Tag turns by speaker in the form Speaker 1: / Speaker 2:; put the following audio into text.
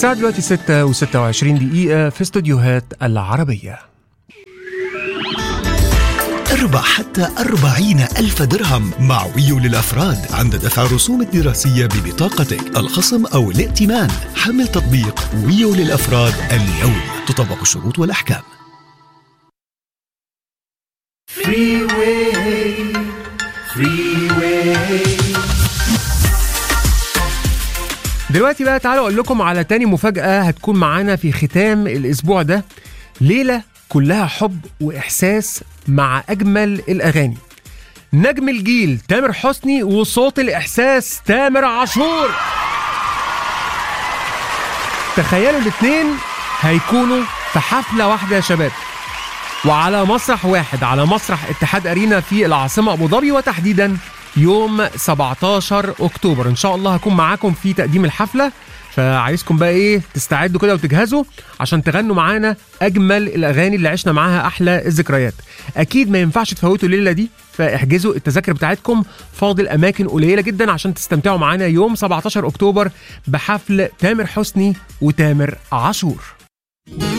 Speaker 1: الساعة دلوقتي 6 و26 دقيقة في استوديوهات العربية
Speaker 2: اربح حتى أربعين ألف درهم مع ويو للأفراد عند دفع الرسوم الدراسية ببطاقتك الخصم أو الائتمان حمل تطبيق ويو للأفراد اليوم تطبق الشروط والأحكام
Speaker 1: دلوقتي بقى تعالوا اقول لكم على تاني مفاجأة هتكون معانا في ختام الاسبوع ده ليلة كلها حب واحساس مع اجمل الاغاني نجم الجيل تامر حسني وصوت الاحساس تامر عاشور تخيلوا الاتنين هيكونوا في حفلة واحدة يا شباب وعلى مسرح واحد على مسرح اتحاد ارينا في العاصمه ابو ظبي وتحديدا يوم 17 اكتوبر ان شاء الله هكون معاكم في تقديم الحفله فعايزكم بقى ايه تستعدوا كده وتجهزوا عشان تغنوا معانا اجمل الاغاني اللي عشنا معاها احلى الذكريات اكيد ما ينفعش تفوتوا الليله دي فاحجزوا التذاكر بتاعتكم فاضل اماكن قليله جدا عشان تستمتعوا معانا يوم 17 اكتوبر بحفل تامر حسني وتامر عاشور